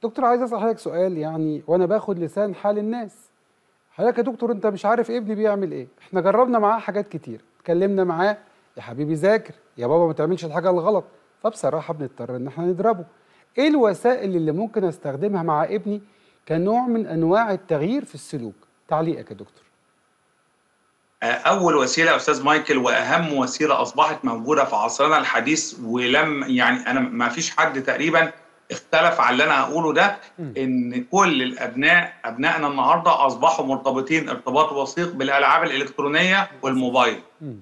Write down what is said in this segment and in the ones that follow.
دكتور عايز اسال حضرتك سؤال يعني وانا باخد لسان حال الناس حضرتك يا دكتور انت مش عارف ابني بيعمل ايه احنا جربنا معاه حاجات كتير اتكلمنا معاه يا حبيبي ذاكر يا بابا ما تعملش الحاجه الغلط فبصراحه بنضطر ان احنا نضربه ايه الوسائل اللي ممكن استخدمها مع ابني كنوع من انواع التغيير في السلوك تعليقك يا دكتور اول وسيله يا استاذ مايكل واهم وسيله اصبحت موجوده في عصرنا الحديث ولم يعني انا ما فيش حد تقريبا اختلف على اللي انا هقوله ده ان كل الابناء ابنائنا النهارده اصبحوا مرتبطين ارتباط وثيق بالالعاب الالكترونيه والموبايل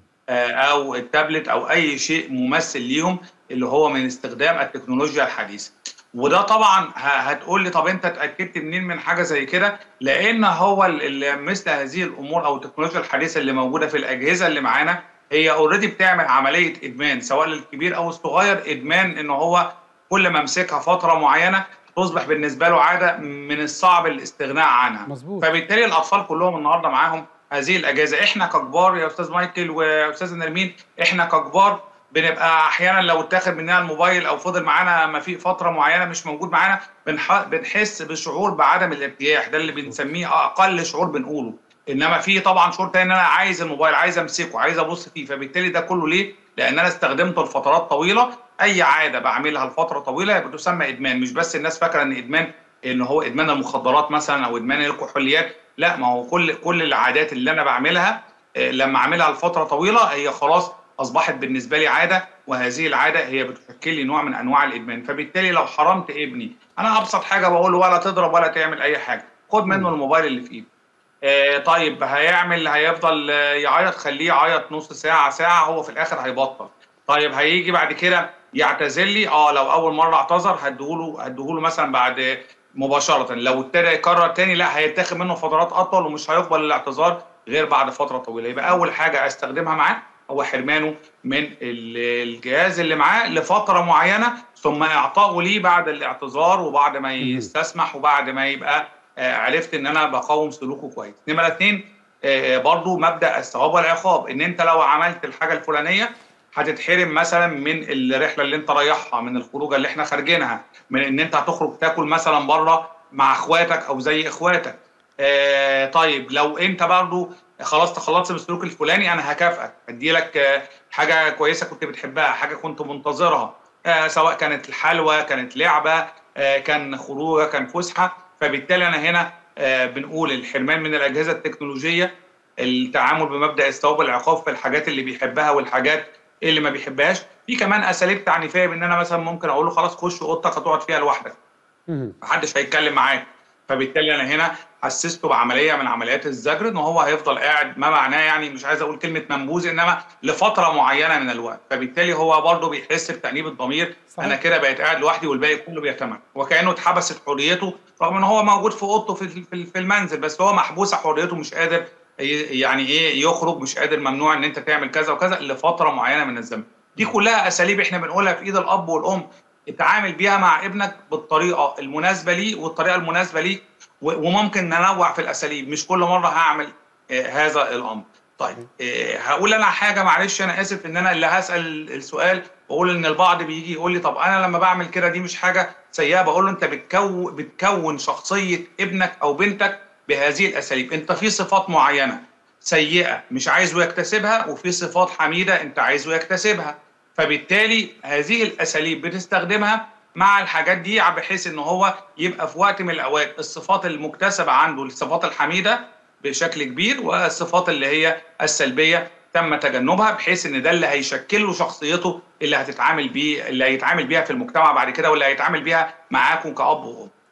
او التابلت او اي شيء ممثل ليهم اللي هو من استخدام التكنولوجيا الحديثه وده طبعا هتقول لي طب انت اتاكدت منين من حاجه زي كده لان هو مثل هذه الامور او التكنولوجيا الحديثه اللي موجوده في الاجهزه اللي معانا هي اوريدي بتعمل عمليه ادمان سواء للكبير او الصغير ادمان ان هو كل ما امسكها فتره معينه تصبح بالنسبه له عاده من الصعب الاستغناء عنها مظبوط. فبالتالي الاطفال كلهم النهارده معاهم هذه الاجهزه احنا ككبار يا استاذ مايكل واستاذ نرمين احنا ككبار بنبقى احيانا لو اتاخد مننا الموبايل او فضل معانا ما في فتره معينه مش موجود معانا بنح... بنحس بشعور بعدم الارتياح ده اللي بنسميه اقل شعور بنقوله انما في طبعا شعور تاني ان انا عايز الموبايل عايز امسكه عايز ابص فيه فبالتالي ده كله ليه؟ لان انا استخدمته لفترات طويله اي عاده بعملها لفتره طويله بتسمى ادمان مش بس الناس فاكره ان ادمان ان هو ادمان المخدرات مثلا او ادمان الكحوليات لا ما هو كل كل العادات اللي انا بعملها لما اعملها لفتره طويله هي خلاص اصبحت بالنسبه لي عاده وهذه العاده هي بتشكل لي نوع من انواع الادمان فبالتالي لو حرمت ابني انا ابسط حاجه بقول له ولا تضرب ولا تعمل اي حاجه خد منه الموبايل اللي في ايده آه طيب هيعمل هيفضل يعيط خليه يعيط نص ساعه ساعه هو في الاخر هيبطل طيب هيجي بعد كده يعتذر لي اه لو اول مره اعتذر هديهوله هديهوله مثلا بعد مباشره لو ابتدى يكرر تاني لا هيتاخد منه فترات اطول ومش هيقبل الاعتذار غير بعد فتره طويله يبقى اول حاجه استخدمها معاه هو حرمانه من الجهاز اللي معاه لفتره معينه ثم اعطائه ليه بعد الاعتذار وبعد ما يستسمح وبعد ما يبقى عرفت ان انا بقاوم سلوكه كويس. نمره اثنين برضو مبدا الثواب والعقاب ان انت لو عملت الحاجه الفلانيه هتتحرم مثلا من الرحله اللي انت رايحها من الخروجه اللي احنا خارجينها من ان انت هتخرج تاكل مثلا بره مع اخواتك او زي اخواتك. آه طيب لو انت برضو خلاص تخلصت من السلوك الفلاني انا هكافئك ادي لك حاجه كويسه كنت بتحبها حاجه كنت منتظرها سواء كانت الحلوى كانت لعبه كان خروجه كان فسحه فبالتالي انا هنا بنقول الحرمان من الاجهزه التكنولوجيه التعامل بمبدا الثواب والعقاب في الحاجات اللي بيحبها والحاجات اللي ما بيحبهاش في كمان اساليب تعنيفيه بان انا مثلا ممكن اقول له خلاص خش اوضتك هتقعد فيها لوحدك محدش هيتكلم معاك فبالتالي انا هنا حسسته بعمليه من عمليات الزجر ان هو هيفضل قاعد ما معناه يعني مش عايز اقول كلمه منبوذ انما لفتره معينه من الوقت فبالتالي هو برضه بيحس بتانيب الضمير صحيح. انا كده بقيت قاعد لوحدي والباقي كله بيتمكن وكانه اتحبست حريته رغم ان هو موجود في اوضته في في المنزل بس هو محبوسه حريته مش قادر يعني ايه يخرج مش قادر ممنوع ان انت تعمل كذا وكذا لفتره معينه من الزمن دي كلها اساليب احنا بنقولها في ايد الاب والام اتعامل بيها مع ابنك بالطريقه المناسبه ليه والطريقه المناسبه ليك وممكن ننوع في الاساليب مش كل مره هعمل آه هذا الامر طيب آه هقول انا حاجه معلش انا اسف ان انا اللي هسال السؤال واقول ان البعض بيجي يقول لي طب انا لما بعمل كده دي مش حاجه سيئه بقول له انت بتكون بتكون شخصيه ابنك او بنتك بهذه الاساليب انت في صفات معينه سيئه مش عايزه يكتسبها وفي صفات حميده انت عايزه يكتسبها فبالتالي هذه الاساليب بتستخدمها مع الحاجات دي بحيث ان هو يبقى في وقت من الاوقات الصفات المكتسبه عنده الصفات الحميده بشكل كبير والصفات اللي هي السلبيه تم تجنبها بحيث ان ده اللي هيشكل له شخصيته اللي هتتعامل بيه اللي هيتعامل بيها في المجتمع بعد كده واللي هيتعامل بيها معاكم كاب وام